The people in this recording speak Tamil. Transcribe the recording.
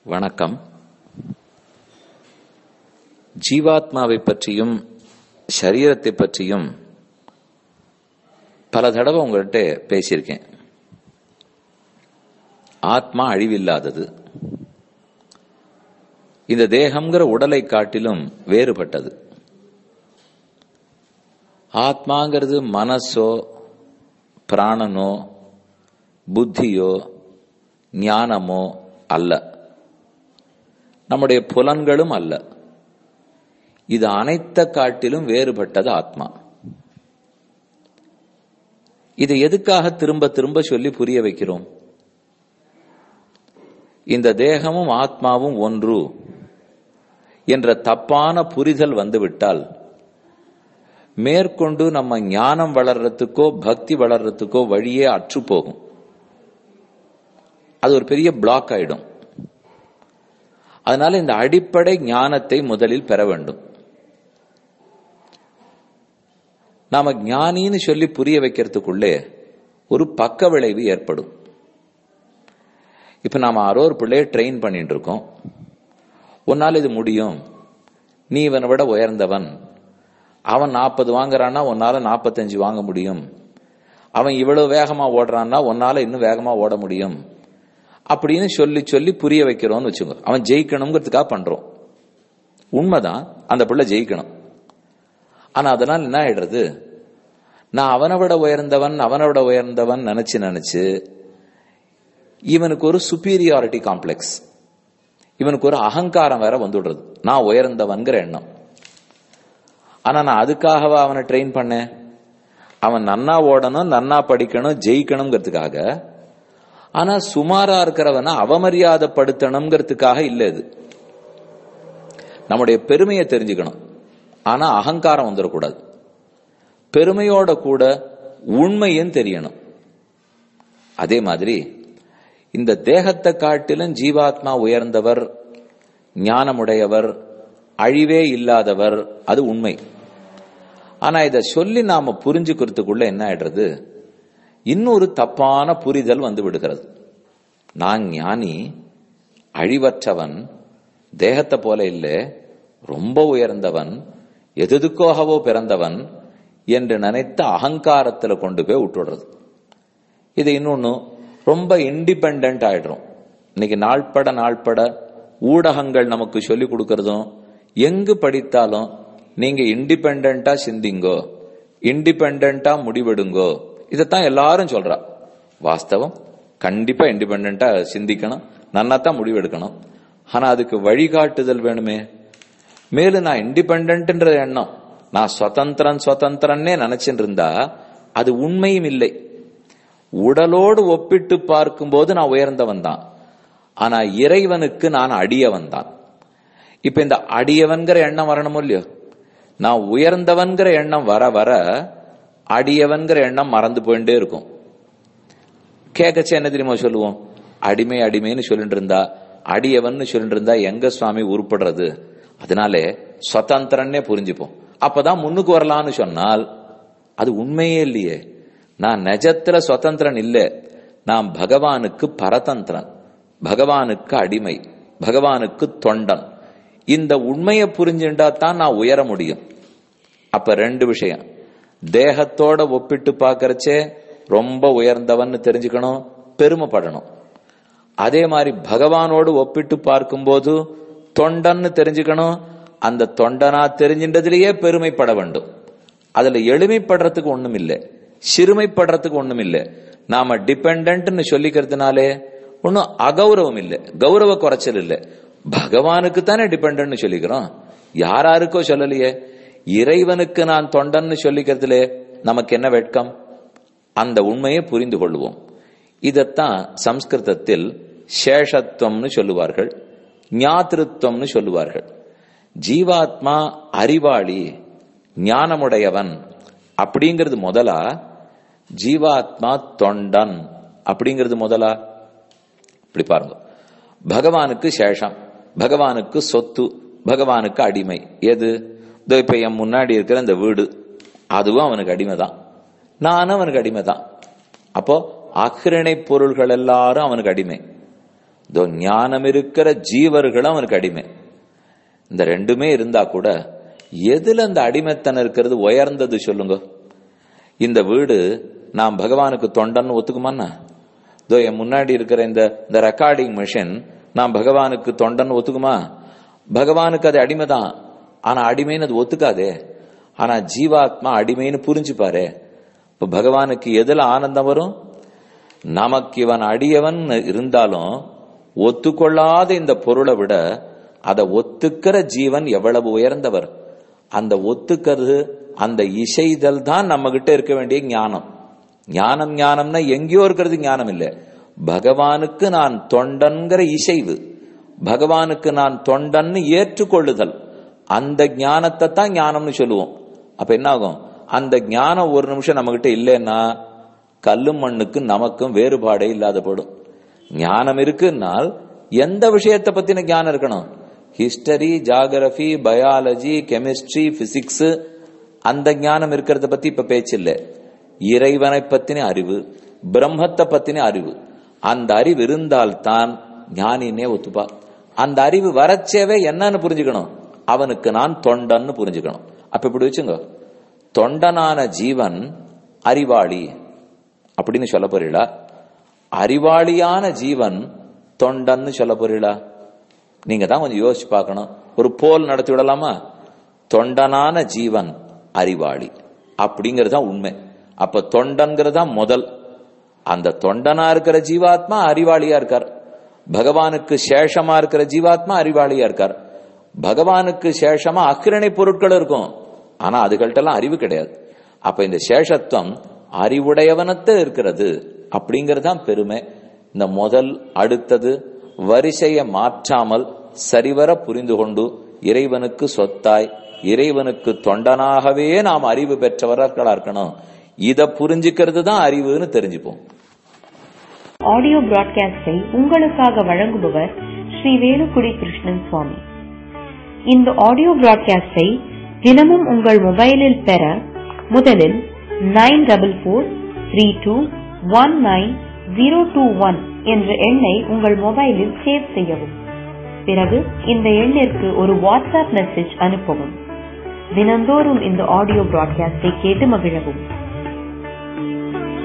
வணக்கம் ஜீவாத்மாவை பற்றியும் சரீரத்தை பற்றியும் பல தடவை உங்கள்கிட்ட பேசியிருக்கேன் ஆத்மா அழிவில்லாதது இந்த தேகம்ங்கிற உடலை காட்டிலும் வேறுபட்டது ஆத்மாங்கிறது மனசோ பிராணனோ புத்தியோ ஞானமோ அல்ல நம்முடைய புலன்களும் அல்ல இது அனைத்த காட்டிலும் வேறுபட்டது ஆத்மா இதை எதுக்காக திரும்ப திரும்ப சொல்லி புரிய வைக்கிறோம் இந்த தேகமும் ஆத்மாவும் ஒன்று என்ற தப்பான புரிதல் வந்துவிட்டால் மேற்கொண்டு நம்ம ஞானம் வளர்றதுக்கோ பக்தி வளர்றதுக்கோ வழியே அற்று போகும் அது ஒரு பெரிய பிளாக் ஆயிடும் அதனால இந்த அடிப்படை ஞானத்தை முதலில் பெற வேண்டும் நாம ஞானின்னு சொல்லி புரிய வைக்கிறதுக்குள்ளே ஒரு பக்க விளைவு ஏற்படும் இப்ப நாம யாரோ ஒரு பிள்ளைய ட்ரெயின் பண்ணிட்டு இருக்கோம் உன்னால் இது முடியும் நீ இவனை விட உயர்ந்தவன் அவன் நாற்பது வாங்குறான்னா உன்னால நாற்பத்தஞ்சு வாங்க முடியும் அவன் இவ்வளவு வேகமா ஓடுறான்னா உன்னால இன்னும் வேகமா ஓட முடியும் அப்படின்னு சொல்லி சொல்லி புரிய வைக்கிறோம்னு வச்சுக்கோ அவன் ஜெயிக்கணுங்கிறதுக்காக பண்றோம் உண்மைதான் அந்த பிள்ளை ஜெயிக்கணும் ஆனா அதனால என்ன ஆயிடுறது நான் அவனை விட உயர்ந்தவன் அவனை விட உயர்ந்தவன் நினைச்சு நினைச்சு இவனுக்கு ஒரு சுப்பீரியாரிட்டி காம்ப்ளெக்ஸ் இவனுக்கு ஒரு அகங்காரம் வேற வந்துடுறது நான் உயர்ந்தவன்கிற எண்ணம் ஆனா நான் அதுக்காகவா அவனை ட்ரெயின் பண்ணேன் அவன் நன்னா ஓடணும் நன்னா படிக்கணும் ஜெயிக்கணுங்கிறதுக்காக ஆனா சுமாரா இருக்கிறவனை அவமரியாதைப்படுத்தணுங்கிறதுக்காக இல்ல இது நம்முடைய பெருமையை தெரிஞ்சுக்கணும் ஆனா அகங்காரம் வந்துடக்கூடாது பெருமையோட கூட உண்மையும் தெரியணும் அதே மாதிரி இந்த தேகத்தை காட்டிலும் ஜீவாத்மா உயர்ந்தவர் ஞானமுடையவர் அழிவே இல்லாதவர் அது உண்மை ஆனா இதை சொல்லி நாம புரிஞ்சுக்கிறதுக்குள்ள என்ன ஆயிடுறது இன்னொரு தப்பான புரிதல் வந்து விடுகிறது நான் ஞானி அழிவற்றவன் தேகத்தை போல இல்லை ரொம்ப உயர்ந்தவன் எதுக்கோகவோ பிறந்தவன் என்று நினைத்த அகங்காரத்துல கொண்டு போய் விட்டுடுறது இது இன்னொன்னு ரொம்ப இண்டிபெண்ட் ஆயிடுறோம் இன்னைக்கு நாள்பட நாள்பட ஊடகங்கள் நமக்கு சொல்லி கொடுக்கறதும் எங்கு படித்தாலும் நீங்க இண்டிபெண்டா சிந்திங்கோ இண்டிபெண்டா முடிவெடுங்கோ இதைத்தான் எல்லாரும் சொல்றா வாஸ்தவம் கண்டிப்பா இண்டிபெண்டா சிந்திக்கணும் நன்னாத்தான் முடிவெடுக்கணும் ஆனா அதுக்கு வழிகாட்டுதல் வேணுமே மேலும் நான் இண்டிபெண்ட்ன்ற எண்ணம் நான் சுதந்திரன் சுதந்திரன்னே நினைச்சிட்டு இருந்தா அது உண்மையும் இல்லை உடலோடு ஒப்பிட்டு பார்க்கும்போது நான் உயர்ந்தவன் தான் ஆனா இறைவனுக்கு நான் அடியவன் தான் இப்ப இந்த அடியவன்கிற எண்ணம் வரணும் இல்லையோ நான் உயர்ந்தவன்கிற எண்ணம் வர வர அடியவன்கிற எண்ணம் மறந்து போயிட்டே இருக்கும் கேட்கச்சே என்ன தெரியுமா சொல்லுவோம் அடிமை அடிமைன்னு சொல்லிட்டு இருந்தா அடியவன் சொல்லிட்டு இருந்தா எங்க சுவாமி உருப்படுறது அதனாலே சுதந்திரன்னே புரிஞ்சுப்போம் அப்பதான் முன்னுக்கு வரலான்னு சொன்னால் அது உண்மையே இல்லையே நான் நெஜத்துல சுதந்திரன் இல்லை நான் பகவானுக்கு பரதந்திரன் பகவானுக்கு அடிமை பகவானுக்கு தொண்டன் இந்த உண்மையை புரிஞ்சுட்டா தான் நான் உயர முடியும் அப்ப ரெண்டு விஷயம் தேகத்தோட ஒப்பிட்டு பாக்கறச்சே ரொம்ப உயர்ந்தவன் தெரிஞ்சுக்கணும் பெருமைப்படணும் அதே மாதிரி பகவானோடு ஒப்பிட்டு பார்க்கும்போது தொண்டன்னு தெரிஞ்சுக்கணும் அந்த தொண்டனா தெரிஞ்சின்றதுலயே பெருமைப்பட வேண்டும் அதுல எளிமைப்படுறதுக்கு ஒண்ணும் இல்லை சிறுமைப்படுறதுக்கு ஒண்ணும் இல்லை நாம டிபெண்ட்னு சொல்லிக்கிறதுனாலே ஒன்னும் அகௌரவம் இல்லை கௌரவ குறைச்சல் இல்லை பகவானுக்கு தானே டிபெண்ட்னு சொல்லிக்கிறோம் யாராருக்கோ சொல்லலையே இறைவனுக்கு நான் தொண்டன்னு சொல்லிக்கிறதுல நமக்கு என்ன வெட்கம் அந்த உண்மையை புரிந்து கொள்வோம் இதத்தான் சம்ஸ்கிருதத்தில் சேஷத்துவம்னு சொல்லுவார்கள் ஞாத்திருத்தம்னு சொல்லுவார்கள் ஜீவாத்மா அறிவாளி ஞானமுடையவன் அப்படிங்கிறது முதலா ஜீவாத்மா தொண்டன் அப்படிங்கிறது முதலா இப்படி பாருங்க பகவானுக்கு சேஷம் பகவானுக்கு சொத்து பகவானுக்கு அடிமை எது இப்ப என் முன்னாடி இருக்கிற இந்த வீடு அதுவும் அவனுக்கு அடிமை தான் நானும் அவனுக்கு அடிமை தான் அப்போ அக்கிரணை பொருள்கள் எல்லாரும் அவனுக்கு அடிமை இதோ ஞானம் இருக்கிற ஜீவர்களும் அவனுக்கு அடிமை இந்த ரெண்டுமே இருந்தா கூட எதுல அந்த அடிமைத்தனம் இருக்கிறது உயர்ந்தது சொல்லுங்க இந்த வீடு நான் பகவானுக்கு தொண்டன்னு ஒத்துக்குமாண்ணா இதோ என் முன்னாடி இருக்கிற இந்த இந்த ரெக்கார்டிங் மிஷின் நான் பகவானுக்கு தொண்டன் ஒத்துக்குமா பகவானுக்கு அது அடிமைதான் ஆனா அடிமைன்னு அது ஒத்துக்காதே ஆனா ஜீவாத்மா அடிமைன்னு புரிஞ்சுப்பாரு இப்ப பகவானுக்கு எதுல ஆனந்தம் வரும் நமக்கு இவன் அடியவன் இருந்தாலும் ஒத்துக்கொள்ளாத இந்த பொருளை விட அதை ஒத்துக்கிற ஜீவன் எவ்வளவு உயர்ந்தவர் அந்த ஒத்துக்கிறது அந்த இசைதல் தான் நம்ம கிட்ட இருக்க வேண்டிய ஞானம் ஞானம் ஞானம்னா எங்கேயோ இருக்கிறது ஞானம் இல்லை பகவானுக்கு நான் தொண்டன்கிற இசைவு பகவானுக்கு நான் தொண்டன்னு ஏற்றுக்கொள்ளுதல் அந்த ஞானத்தை தான் ஞானம்னு சொல்லுவோம் அப்ப என்ன ஆகும் அந்த ஞானம் ஒரு நிமிஷம் நம்ம கிட்ட இல்லைன்னா கல்லும் மண்ணுக்கு நமக்கும் வேறுபாடே இல்லாத போடும் ஞானம் இருக்குன்னால் எந்த விஷயத்தை பத்தின ஞானம் இருக்கணும் history geography biology chemistry physics அந்த ஞானம் இருக்கிறத பத்தி இப்ப பேச்சு இல்லை இறைவனை பத்தின அறிவு பிரம்மத்தை பத்தின அறிவு அந்த அறிவு இருந்தால்தான் ஞானினே ஒத்துப்பா அந்த அறிவு வரச்சேவே என்னன்னு புரிஞ்சுக்கணும் அவனுக்கு நான் தொண்டன்னு புரிஞ்சுக்கணும் அப்ப இப்படி வச்சுங்க தொண்டனான ஜீவன் அறிவாளி அப்படின்னு சொல்ல போறீங்களா அறிவாளியான ஜீவன் தொண்டன்னு சொல்ல போறீங்களா நீங்க தான் கொஞ்சம் யோசிச்சு பார்க்கணும் ஒரு போல் நடத்தி விடலாமா தொண்டனான ஜீவன் அறிவாளி அப்படிங்கிறது தான் உண்மை அப்ப தொண்டன்கிறது தான் முதல் அந்த தொண்டனா இருக்கிற ஜீவாத்மா அறிவாளியா இருக்கார் பகவானுக்கு சேஷமா இருக்கிற ஜீவாத்மா அறிவாளியா இருக்கார் பகவானுக்கு சேஷமா அக்கிரணை பொருட்கள் இருக்கும் ஆனா அதுகள்ட்டெல்லாம் அறிவு கிடையாது அப்ப இந்த சேஷத்துவம் அறிவுடையவனத்து இருக்கிறது அப்படிங்கிறது தான் பெருமை இந்த முதல் அடுத்தது வரிசையை மாற்றாமல் சரிவர புரிந்து கொண்டு இறைவனுக்கு சொத்தாய் இறைவனுக்கு தொண்டனாகவே நாம் அறிவு பெற்றவர்களா இருக்கணும் இத புரிஞ்சுக்கிறது தான் அறிவுன்னு தெரிஞ்சுப்போம் ஆடியோ பிராட்காஸ்டை உங்களுக்காக வழங்குபவர் ஸ்ரீ வேலுக்குடி கிருஷ்ணன் சுவாமி இந்த ஆடியோ பிராட்காஸ்டை தினமும் உங்கள் மொபைலில் பெற முதலில் nine double four three two one nine zero two one என்ற எண்ணை உங்கள் மொபைலில் சேவ் செய்யவும் பிறகு இந்த எண்ணிற்கு ஒரு வாட்ஸ்அப் மெசேஜ் அனுப்பவும் தினந்தோறும் இந்த ஆடியோ பிராட்காஸ்டை கேட்டு மகிழவும்